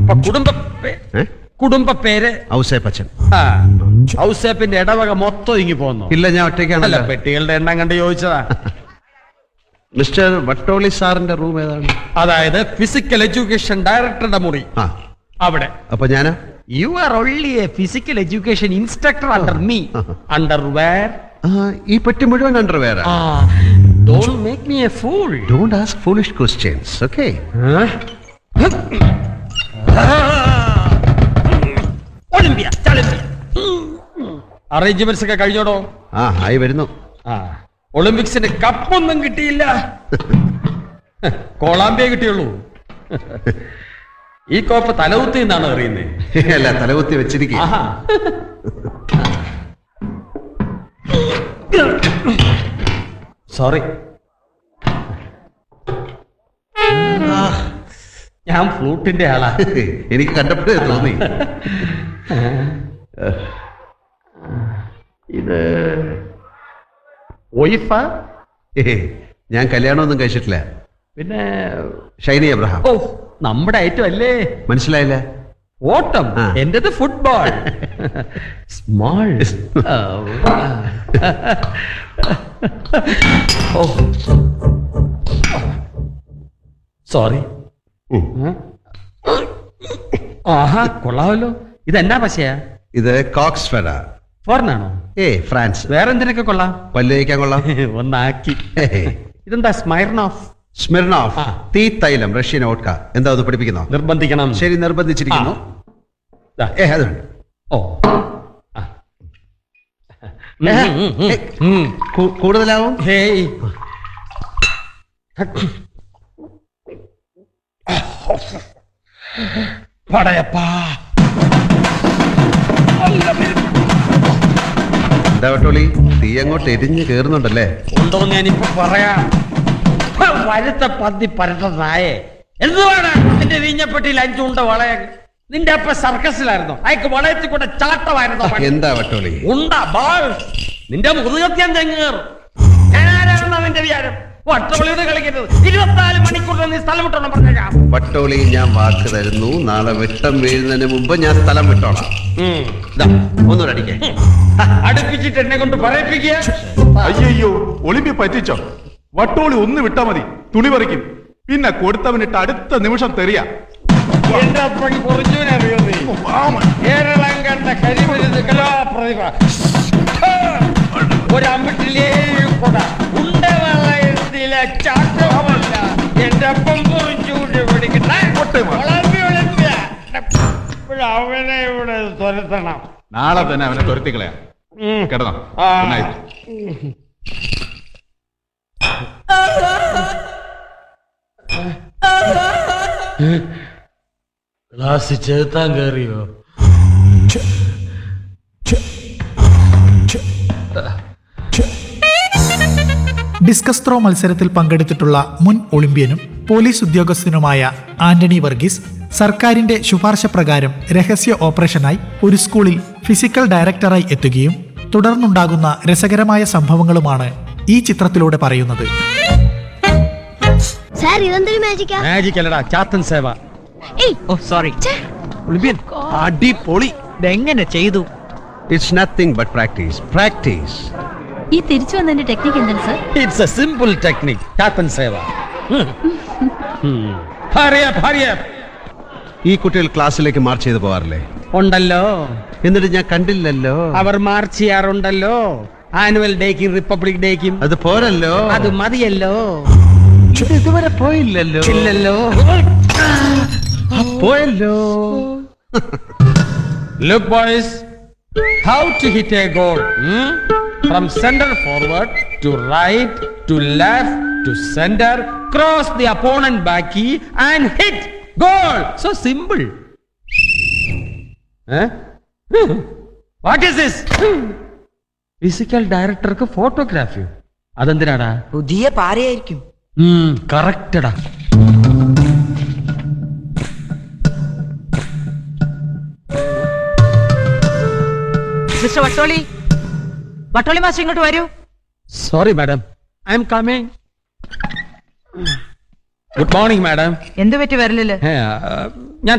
അപ്പൊ കുടുംബ പേ- ഏ? കുടുംബ പേര് ഔസേപ്പച്ചൻ ആ ഔസേപ്പിന്റെ ഇടവക മൊത്തം ഇങ്ങി പോന്നു ഇല്ല ഞാൻ അല്ല ഒറ്റയ്ക്കാണല്ലോ പെട്ടികളുടെ എണ്ണം കണ്ട് ചോദിച്ചതാ മിസ്റ്റർ വട്ടോളി സാറിന്റെ റൂം ഏതാണ് അതായത് ഫിസിക്കൽ എഡ്യൂക്കേഷൻ ഡയറക്ടറുടെ മുറി ആ അവിടെ അപ്പൊ ഞാനാ you are only a physical education instructor under me under where ആ, ഈ പെട്ടി മുഴുവൻ underwear don't make me a fool don't ask foolish questions okay Olympia arrangements ഒക്കെ കഴിഞ്ഞോടോ ആ ആയി വരുന്നു ആ ഒളിമ്പിക്സിന് കപ്പൊന്നും കിട്ടിയില്ല കോളാമ്പിയെ കിട്ടിയുള്ളൂ ഈ കോപ്പ തലകുത്തി എന്നാണ് അറിയുന്നത് അല്ല തലകുത്തി വെച്ചിരിക്കുക ആഹാ സോറി ഞാൻ ഫ്ലൂട്ടിന്റെ ആളാ എനിക്ക് കണ്ടപ്പോഴേ തോന്നി ഇത് വൈഫാ ഏയ്, ഞാൻ കല്യാണമൊന്നും കഴിച്ചിട്ടില്ല പിന്നെ ഷൈനി എബ്രഹാം ഓ നമ്മുടെ ഐറ്റം അല്ലേ മനസ്സിലായില്ല ഓട്ടം ആ. എന്റേത് ഫുട്ബോൾ സ്മാൾ ഓ സോറി ഉം. ആഹാ കൊള്ളാമല്ലോ ഇതെന്നാ പശയാ ഇത് കോക്സ് ഫെഡ ഫോറിനാണോ ഏ ഫ്രാൻസ് വേറെന്തിനൊക്കെ കൊള്ളാം പല്ല് തേക്കാൻ കൊള്ളാം ഒന്നാക്കി ഏയ്. ഇതെന്താ സ്മൈർണോഫ് സ്മിർനോഫ് ആ. തീ തൈലം റഷ്യൻ ഓട്ക എന്താ ഒന്ന് പഠിപ്പിക്കുന്നോ നിർബന്ധിക്കണം ശരി നിർബന്ധിച്ചിരിക്കുന്നു ദാ. ഏ അതുണ്ട് ഓ ആ. ഉം, ഉം, ഉം, ഏ, ഉം. കൂ- കൂടുതലാവും ഹേയ് പടയപ്പാ എന്താ വട്ടോളി തീ അങ്ങോട്ട് എരിഞ്ഞ് കേറുന്നുണ്ടല്ലേ ഉണ്ടോ ഞാനിപ്പോ പറയാം ഹ, വരുത്ത പന്തി പരട്ട നായേ എന്തുവാണ് നിന്റെ വീഞ്ഞപ്പെട്ടിയിൽ അഞ്ചുണ്ട വളയ നിന്റെ അപ്പ സർക്കസിലായിരുന്നു അയക്ക് വളയത്തിൽ കൂടെ ചാട്ടമായിരുന്നു പണി. എന്താ വട്ടോളി ഉണ്ട ബാൾ നിന്റെ മുതുകത്യാൻ തെങ്ങേറും ഞാനാരാണെന്നാ നിന്റെ വിചാരം വട്ടവളിയുടെ കളിക്കരുത് ഇരുപത്തിനാല് മണിക്കൂർ നീ സ്ഥലം വിട്ടോണം പറഞ്ഞേക്കാം വട്ടോളി ഞാൻ വാക്ക് തരുന്നു നാളെ വെട്ടം വീഴുന്നതിന് മുമ്പ് ഞാൻ സ്ഥലം വിട്ടോളാം ഇതാ, ഒന്നുകൂടെ അടിക്കേ അടുപ്പിച്ചിട്ട് എന്നെ കൊണ്ട് പറയിപ്പിക്കുക അയ്യോ ഒളിമ്പി പറ്റിച്ചോ വട്ടോളി ഒന്ന് വിട്ടാ മതി തുണി പറിക്കും പിന്നെ കൊടുത്തവനിട്ട് അടുത്ത നിമിഷം തെറിയ എന്റെ അപ്പൻ കുറച്ചുവിനെ അറിയോ നീ കേരളം കണ്ട കരിമരുന്ന് കലാപ്രതിഭ ഒരമ്പിട്ടിലേ കൊട ഉണ്ട വളയത്തിലെ ചാട്ടമല്ല എന്റെ അപ്പം കുറിച്ചുകൊണ്ട് പിടിക്കട്ടെ ഒട്ടെ മാ. ഒളിമ്പി ഒളിമ്പിയ അവനെ ഇവിടെ തുരത്തണം നാളെ തന്നെ അവനെ തുരത്തിക്കളയാ ഉം. കിടന്നോ ആ. Good night. ക്ലാസ് ചേർത്താൻ കയറിയോ ഡിസ്കസ് ത്രോ മത്സരത്തിൽ പങ്കെടുത്തിട്ടുള്ള മുൻ ഒളിമ്പ്യനും പോലീസ് ഉദ്യോഗസ്ഥനുമായ ആന്റണി വർഗീസ് സർക്കാരിന്റെ ശുപാർശ പ്രകാരം രഹസ്യ ഓപ്പറേഷനായി ഒരു സ്കൂളിൽ ഫിസിക്കൽ ഡയറക്ടറായി എത്തുകയും തുടർന്നുണ്ടാകുന്ന രസകരമായ സംഭവങ്ങളുമാണ് ഈ ചിത്രത്തിലൂടെ പറയുന്നത് സാർ ഇതെന്തൊരു മാജിക്കാ മാജിക് അല്ലടാ ചാത്തൻ സേവ ഏയ് ഓ സോറി ഒളിമ്പ്യൻ അടിപൊളി ഇതെങ്ങനെ ചെയ്തു it's nothing but practice practice ഈ തിരിച്ചു വന്നതിന്റെ ടെക്നിക്ക് എന്താണ് sir it's a simple technique Chathan സേവ ഭാര്യ ഭാര്യ ഈ കുട്ടികൾ ക്ലാസ്സിലേക്ക് മാർച്ച് ചെയ്ത് പോകാറില്ലേ ഉണ്ടല്ലോ എന്നിട്ട് ഞാൻ കണ്ടില്ലല്ലോ അവർ മാർച്ച് ചെയ്യാറുണ്ടല്ലോ ആനുവൽ ഡേക്കും റിപ്പബ്ലിക് ഡേക്കും അത് പോരല്ലോ അത് മതിയല്ലോ ഇത് ഇതുവരെ പോയില്ലല്ലോ ഇല്ലല്ലോ പോയല്ലോ look boys how to hit a goal from centre forward to right to left to centre cross the opponent back and hit goal so simple what is this physical ഡയറക്ടർക്ക് ഫോട്ടോഗ്രാഫി അതെന്തിനാടാ പുതിയ പാരയായിരിക്കും കറക്റ്റടാ മിസ്റ്റർ വട്ടോളി വട്ടോളി മാസ്റ്റർ ഇങ്ങോട്ട് വരൂ sorry madam I am coming good morning madam എന്ത് പറ്റി വരലില്ല ഞാൻ